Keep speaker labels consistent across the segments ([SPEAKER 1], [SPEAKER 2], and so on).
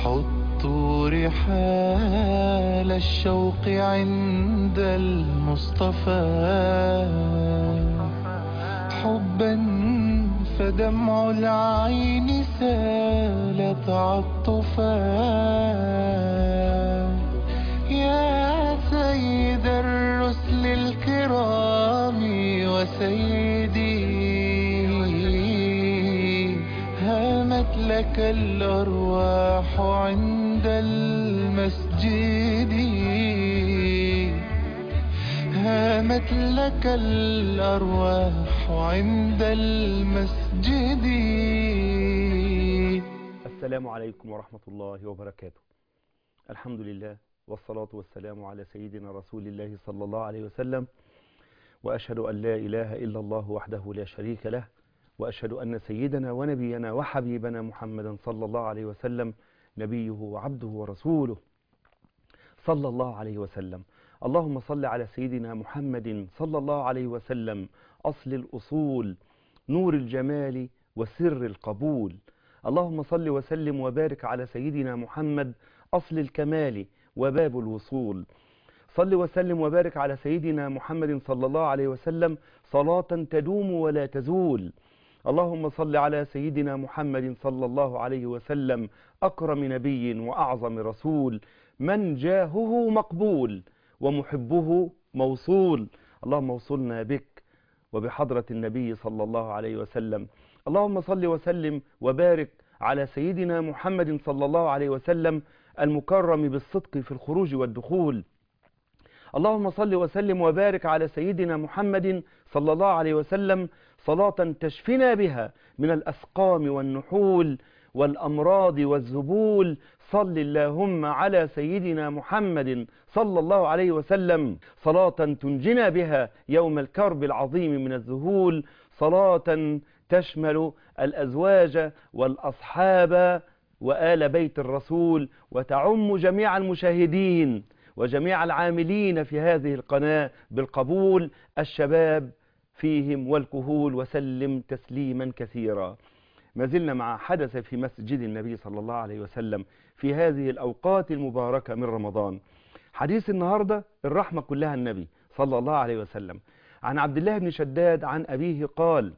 [SPEAKER 1] حطوا رحال الشوق عند المصطفى حبا فدمع العين سال تعطفا يا سيد الرسل الكرام وسيدي هامت لك الأرواح عند المسجد هامت لك الأرواح عند المسجد
[SPEAKER 2] السلام عليكم ورحمة الله وبركاته الحمد لله والصلاة والسلام على سيدنا رسول الله صلى الله عليه وسلم وأشهد أن لا إله إلا الله وحده لا شريك له وأشهد أن سيدنا ونبينا وحبيبنا محمدا صلى الله عليه وسلم نبيه وعبده ورسوله صلى الله عليه وسلم اللهم صل على سيدنا محمد صلى الله عليه وسلم أصل الأصول نور الجمال وسر القبول اللهم صل وسلم وبارك على سيدنا محمد أصل الكمال وباب الوصول صل وسلم وبارك على سيدنا محمد صلى الله عليه وسلم صلاة تدوم ولا تزول اللهم صل على سيدنا محمد صلى الله عليه وسلم أكرم نبي وأعظم رسول من جاهه مقبول ومحبه موصول اللهم وصلنا بك وبحضرة النبي صلى الله عليه وسلم اللهم صل وسلم وبارك على سيدنا محمد صلى الله عليه وسلم المكرم بالصدق في الخروج والدخول اللهم صل وسلم وبارك على سيدنا محمد صلى الله عليه وسلم صلاة تشفنا بها من الأسقام والنحول والأمراض والذبول صل اللهم على سيدنا محمد صلى الله عليه وسلم صلاة تنجنا بها يوم الكرب العظيم من الذهول صلاة تشمل الأزواج والأصحاب وآل بيت الرسول وتعم جميع المشاهدين وجميع العاملين في هذه القناة بالقبول الشباب فيهم والكهول وسلم تسليما كثيرا ما زلنا مع حدث في مسجد النبي صلى الله عليه وسلم في هذه الأوقات المباركة من رمضان حديث النهاردة الرحمة كلها النبي صلى الله عليه وسلم عن عبد الله بن شداد عن أبيه قال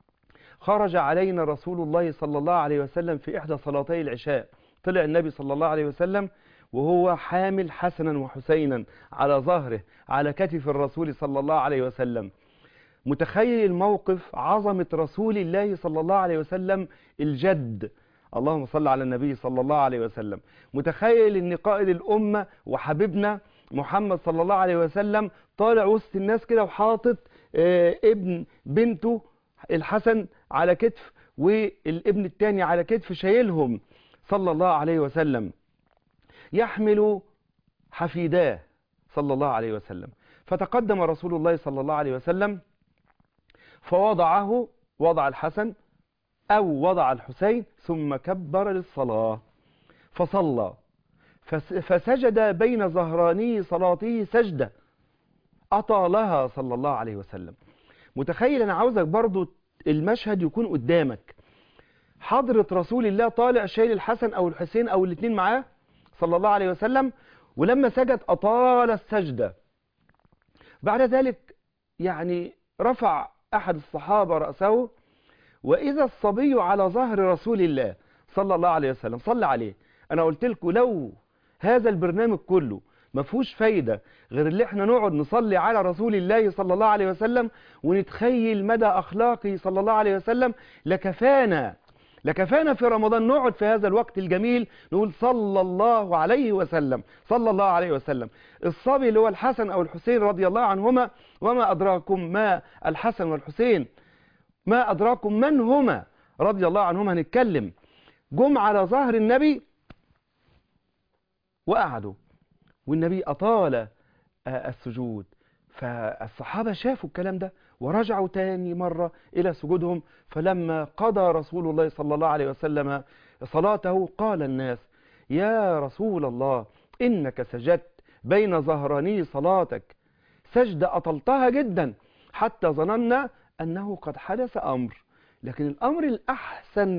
[SPEAKER 2] خرج علينا رسول الله صلى الله عليه وسلم في إحدى صلاتي العشاء طلع النبي صلى الله عليه وسلم وهو حامل حسنا وحسينا على ظهره على كتف الرسول صلى الله عليه وسلم متخيل الموقف عظمة رسول الله صلى الله عليه وسلم الجد اللهم صل على النبي صلى الله عليه وسلم متخيل ان قائد الأمة وحبيبنا محمد صلى الله عليه وسلم طالع وسط الناس كده وحاطط آه ابن بنته الحسن على كتف والابن الثاني على كتف شايلهم صلى الله عليه وسلم يحمل حفيداه صلى الله عليه وسلم فتقدم رسول الله صلى الله عليه وسلم فوضعه وضع الحسن أو وضع الحسين ثم كبر للصلاة فصلى فسجد بين ظهراني صلاته سجدة أطالها صلى الله عليه وسلم متخيل أنا عاوزك برضو المشهد يكون قدامك حضرة رسول الله طالع شايل الحسن أو الحسين أو الاثنين معاه صلى الله عليه وسلم ولما سجد أطال السجدة بعد ذلك يعني رفع أحد الصحابة رأسه وإذا الصبي على ظهر رسول الله صلى الله عليه وسلم صلى عليه أنا قلت لكم لو هذا البرنامج كله ما فيهوش فايدة غير اللي احنا نقعد نصلي على رسول الله صلى الله عليه وسلم ونتخيل مدى أخلاقه صلى الله عليه وسلم لكفانا لكفانا في رمضان نقعد في هذا الوقت الجميل نقول صلى الله عليه وسلم صلى الله عليه وسلم الصبي اللي هو الحسن أو الحسين رضي الله عنهما وما أدراكم ما الحسن والحسين ما أدراكم من هما رضي الله عنهما هنتكلم جم على ظهر النبي وقعدوا والنبي أطال السجود فالصحابة شافوا الكلام ده ورجعوا تاني مرة إلى سجودهم فلما قضى رسول الله صلى الله عليه وسلم صلاته قال الناس يا رسول الله إنك سجدت بين ظهراني صلاتك سجدة أطلتها جدا حتى ظننا أنه قد حدث أمر لكن الأمر الأحسن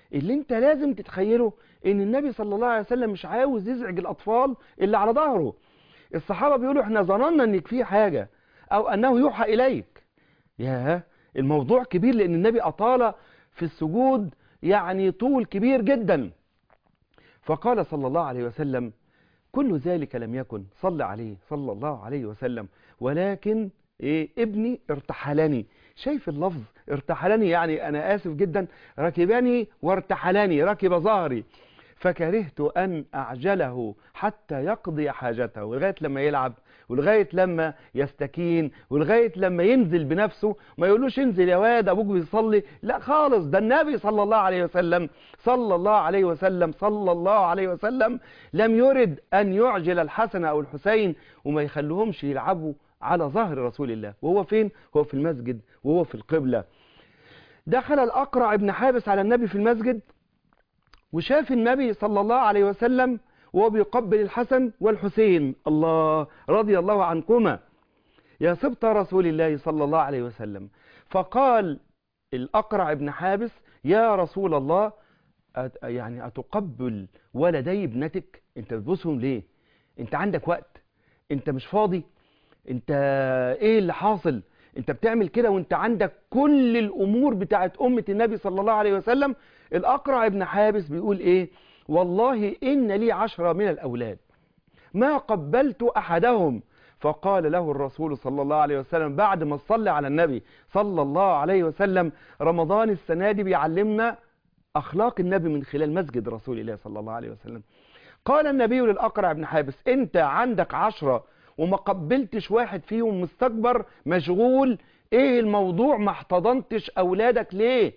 [SPEAKER 2] اللي انت لازم تتخيله ان النبي صلى الله عليه وسلم مش عاوز يزعج الاطفال اللي على ظهره الصحابة بيقولوا احنا ظننا انك في حاجة او انه يوحى اليك يا الموضوع كبير لان النبي اطال في السجود يعني طول كبير جدا فقال صلى الله عليه وسلم كل ذلك لم يكن صلى عليه صلى الله عليه وسلم ولكن إيه ابني ارتحلني شايف اللفظ ارتحلني يعني أنا آسف جدا ركبني وارتحلني ركب ظهري فكرهت أن أعجله حتى يقضي حاجته ولغاية لما يلعب ولغاية لما يستكين ولغاية لما ينزل بنفسه ما يقولوش انزل يا واد أبوك بيصلي لا خالص ده النبي صلى الله عليه وسلم صلى الله عليه وسلم صلى الله عليه وسلم لم يرد أن يعجل الحسن أو الحسين وما يخلوهمش يلعبوا على ظهر رسول الله وهو فين؟ هو في المسجد وهو في القبلة دخل الأقرع ابن حابس على النبي في المسجد وشاف النبي صلى الله عليه وسلم وهو بيقبل الحسن والحسين الله رضي الله عنكما يا سبط رسول الله صلى الله عليه وسلم فقال الأقرع ابن حابس يا رسول الله أت يعني أتقبل ولدي ابنتك انت بتبوسهم ليه انت عندك وقت انت مش فاضي انت ايه اللي حاصل انت بتعمل كده وانت عندك كل الامور بتاعت امة النبي صلى الله عليه وسلم الاقرع ابن حابس بيقول ايه والله ان لي عشرة من الاولاد ما قبلت احدهم فقال له الرسول صلى الله عليه وسلم بعد ما صلى على النبي صلى الله عليه وسلم رمضان السنة دي بيعلمنا اخلاق النبي من خلال مسجد رسول الله صلى الله عليه وسلم قال النبي للاقرع ابن حابس انت عندك عشرة وما قبلتش واحد فيهم مستكبر مشغول ايه الموضوع ما احتضنتش اولادك ليه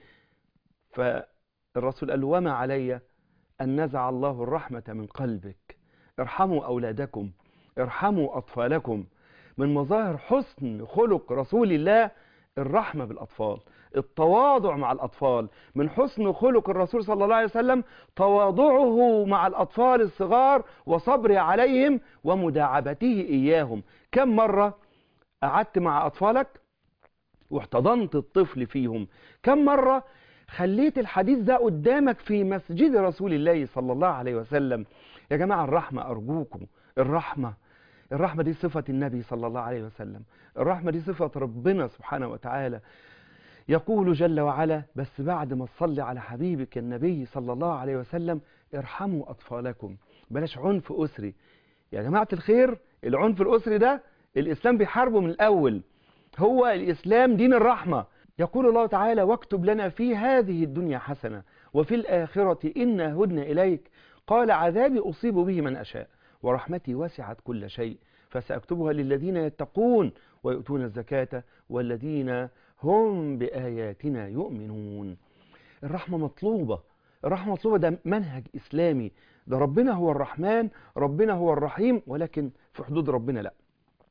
[SPEAKER 2] فالرسول قال له وما علي ان نزع الله الرحمة من قلبك ارحموا اولادكم ارحموا اطفالكم من مظاهر حسن خلق رسول الله الرحمة بالاطفال التواضع مع الأطفال من حسن خلق الرسول صلى الله عليه وسلم تواضعه مع الأطفال الصغار وصبره عليهم ومداعبته إياهم كم مرة قعدت مع أطفالك واحتضنت الطفل فيهم كم مرة خليت الحديث ده قدامك في مسجد رسول الله صلى الله عليه وسلم يا جماعة الرحمة أرجوكم الرحمة الرحمة دي صفة النبي صلى الله عليه وسلم الرحمة دي صفة ربنا سبحانه وتعالى يقول جل وعلا بس بعد ما تصلي على حبيبك النبي صلى الله عليه وسلم ارحموا أطفالكم بلاش عنف أسري يا جماعة الخير العنف الأسري ده الإسلام بيحاربه من الأول هو الإسلام دين الرحمة يقول الله تعالى واكتب لنا في هذه الدنيا حسنة وفي الآخرة إنا هدنا إليك قال عذابي أصيب به من أشاء ورحمتي وسعت كل شيء فسأكتبها للذين يتقون ويؤتون الزكاة والذين هم بآياتنا يؤمنون الرحمة مطلوبة الرحمة مطلوبة ده منهج إسلامي ده ربنا هو الرحمن ربنا هو الرحيم ولكن في حدود ربنا لا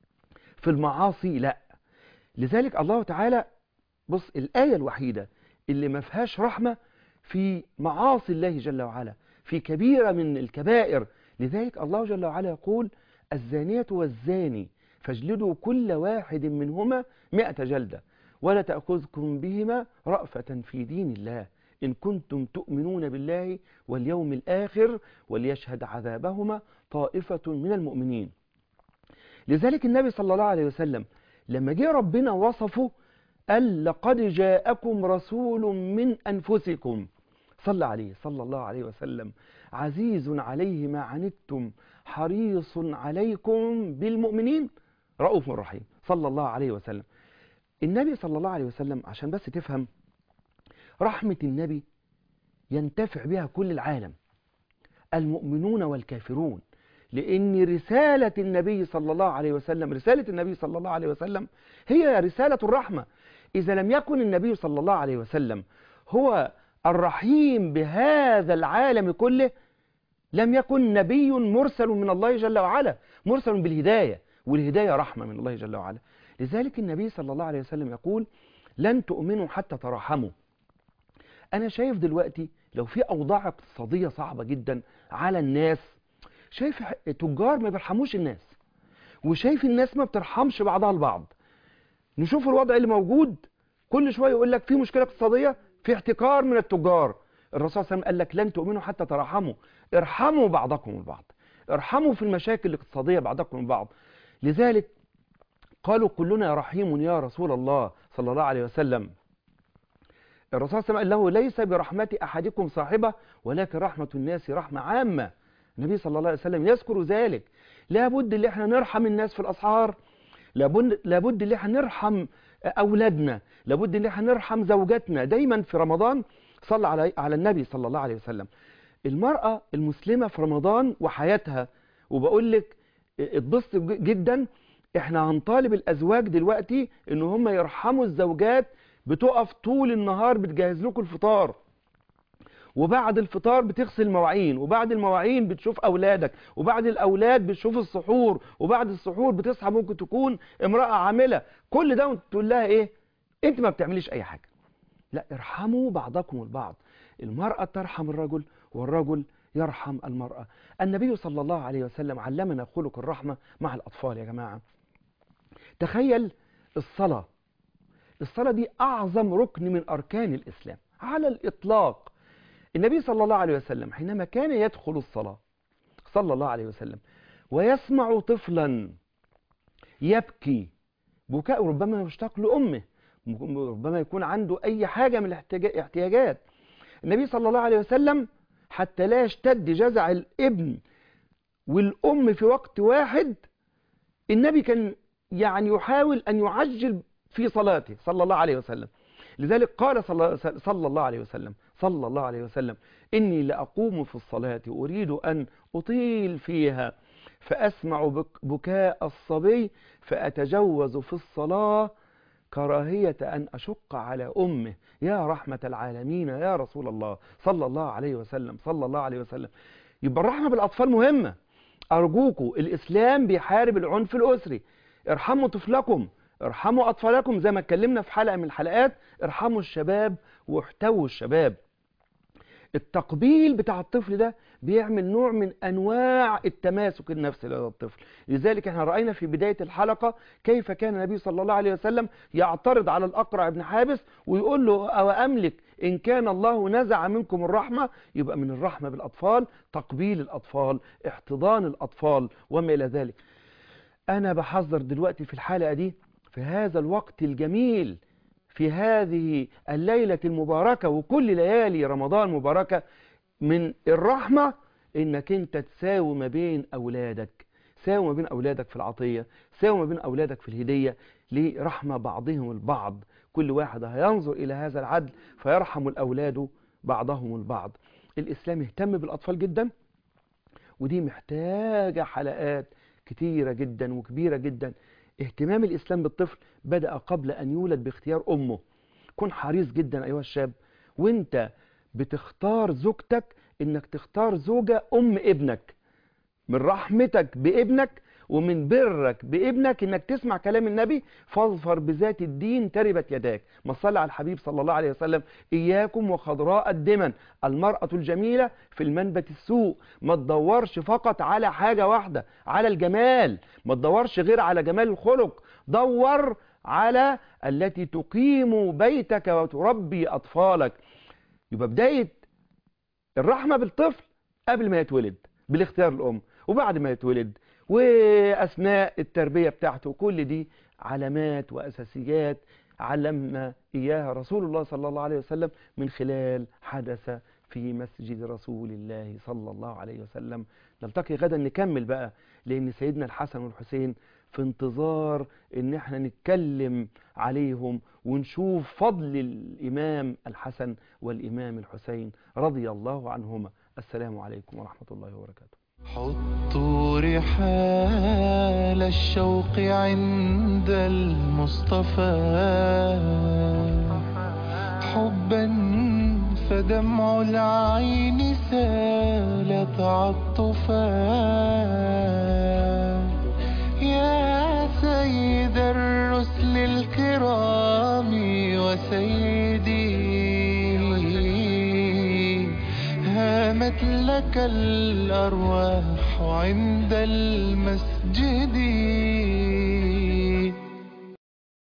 [SPEAKER 2] في المعاصي لا لذلك الله تعالى بص الآية الوحيدة اللي ما فيهاش رحمة في معاصي الله جل وعلا في كبيرة من الكبائر لذلك الله جل وعلا يقول الزانية والزاني فاجلدوا كل واحد منهما مئة جلدة ولا تأخذكم بهما رأفة في دين الله إن كنتم تؤمنون بالله واليوم الآخر وليشهد عذابهما طائفة من المؤمنين لذلك النبي صلى الله عليه وسلم لما جه ربنا وصفه قال لقد جاءكم رسول من أنفسكم صلى عليه صلى الله عليه وسلم عزيز عليه ما عنتم حريص عليكم بالمؤمنين رؤوف رحيم صلى الله عليه وسلم النبي صلى الله عليه وسلم عشان بس تفهم رحمة النبي ينتفع بها كل العالم المؤمنون والكافرون لأن رسالة النبي صلى الله عليه وسلم رسالة النبي صلى الله عليه وسلم هي رسالة الرحمة إذا لم يكن النبي صلى الله عليه وسلم هو الرحيم بهذا العالم كله لم يكن نبي مرسل من الله جل وعلا مرسل بالهداية والهداية رحمة من الله جل وعلا لذلك النبي صلى الله عليه وسلم يقول لن تؤمنوا حتى ترحموا أنا شايف دلوقتي لو في أوضاع اقتصادية صعبة جدا على الناس شايف تجار ما بيرحموش الناس وشايف الناس ما بترحمش بعضها البعض نشوف الوضع اللي موجود كل شوية يقول لك في مشكلة اقتصادية في احتكار من التجار الرسول صلى الله عليه وسلم قال لك لن تؤمنوا حتى ترحموا ارحموا بعضكم البعض ارحموا في المشاكل الاقتصادية بعضكم البعض لذلك قالوا كلنا رحيم يا رسول الله صلى الله عليه وسلم الرسول صلى الله عليه وسلم قال له ليس برحمة أحدكم صاحبة ولكن رحمة الناس رحمة عامة النبي صلى الله عليه وسلم يذكر ذلك لابد اللي احنا نرحم الناس في الأسعار لابد لابد اللي احنا نرحم أولادنا لابد اللي احنا نرحم زوجاتنا دايما في رمضان صلى على على النبي صلى الله عليه وسلم المرأة المسلمة في رمضان وحياتها وبقول لك اتبسط جدا احنا هنطالب الازواج دلوقتي ان هم يرحموا الزوجات بتقف طول النهار بتجهز لكم الفطار وبعد الفطار بتغسل مواعين وبعد المواعين بتشوف اولادك وبعد الاولاد بتشوف السحور وبعد السحور بتصحى ممكن تكون امرأة عاملة كل ده وانت تقول لها ايه انت ما بتعمليش اي حاجة لا ارحموا بعضكم البعض المرأة ترحم الرجل والرجل يرحم المرأة النبي صلى الله عليه وسلم علمنا خلق الرحمة مع الأطفال يا جماعة تخيل الصلاة الصلاة دي أعظم ركن من أركان الإسلام على الإطلاق النبي صلى الله عليه وسلم حينما كان يدخل الصلاة صلى الله عليه وسلم ويسمع طفلا يبكي بكاء ربما يشتاق لأمه ربما يكون عنده أي حاجة من الاحتياجات النبي صلى الله عليه وسلم حتى لا يشتد جزع الابن والأم في وقت واحد النبي كان يعني يحاول أن يعجل في صلاته صلى الله عليه وسلم لذلك قال صلى الله عليه وسلم صلى الله عليه وسلم إني لأقوم في الصلاة أريد أن أطيل فيها فأسمع بكاء الصبي فأتجوز في الصلاة كراهية أن أشق على أمه يا رحمة العالمين يا رسول الله صلى الله عليه وسلم صلى الله عليه وسلم يبقى الرحمة بالأطفال مهمة أرجوكوا الإسلام بيحارب العنف الأسري ارحموا طفلكم ارحموا أطفالكم زي ما اتكلمنا في حلقة من الحلقات ارحموا الشباب واحتووا الشباب التقبيل بتاع الطفل ده بيعمل نوع من أنواع التماسك النفسي لدى الطفل لذلك احنا رأينا في بداية الحلقة كيف كان النبي صلى الله عليه وسلم يعترض على الأقرع بن حابس ويقول له أو أملك إن كان الله نزع منكم الرحمة يبقى من الرحمة بالأطفال تقبيل الأطفال احتضان الأطفال وما إلى ذلك أنا بحذر دلوقتي في الحلقة دي في هذا الوقت الجميل في هذه الليلة المباركة وكل ليالي رمضان مباركة من الرحمة انك انت تساوي ما بين اولادك ساوي ما بين اولادك في العطية ساوي ما بين اولادك في الهدية لرحمة بعضهم البعض كل واحد هينظر الى هذا العدل فيرحم الاولاد بعضهم البعض الاسلام اهتم بالاطفال جدا ودي محتاجة حلقات كتيرة جدا وكبيرة جدا اهتمام الإسلام بالطفل بدأ قبل أن يولد باختيار أمه كن حريص جدا أيها الشاب وانت بتختار زوجتك انك تختار زوجة أم ابنك من رحمتك بابنك ومن برك بابنك انك تسمع كلام النبي فاظفر بذات الدين تربت يداك ما صلى على الحبيب صلى الله عليه وسلم اياكم وخضراء الدمن المرأة الجميلة في المنبت السوء ما تدورش فقط على حاجة واحدة على الجمال ما تدورش غير على جمال الخلق دور على التي تقيم بيتك وتربي أطفالك يبقى بداية الرحمة بالطفل قبل ما يتولد بالاختيار الأم وبعد ما يتولد وأثناء التربية بتاعته كل دي علامات وأساسيات علمنا إياها رسول الله صلى الله عليه وسلم من خلال حدث في مسجد رسول الله صلى الله عليه وسلم نلتقي غدا نكمل بقى لأن سيدنا الحسن والحسين في انتظار ان احنا نتكلم عليهم ونشوف فضل الامام الحسن والامام الحسين رضي الله عنهما السلام عليكم ورحمة الله وبركاته
[SPEAKER 1] حطوا رحال الشوق عند المصطفى حبا فدمع العين سال تعطفا يا سيد الرسل الكرام وسيدي هامت لك الأرواح عند المسجد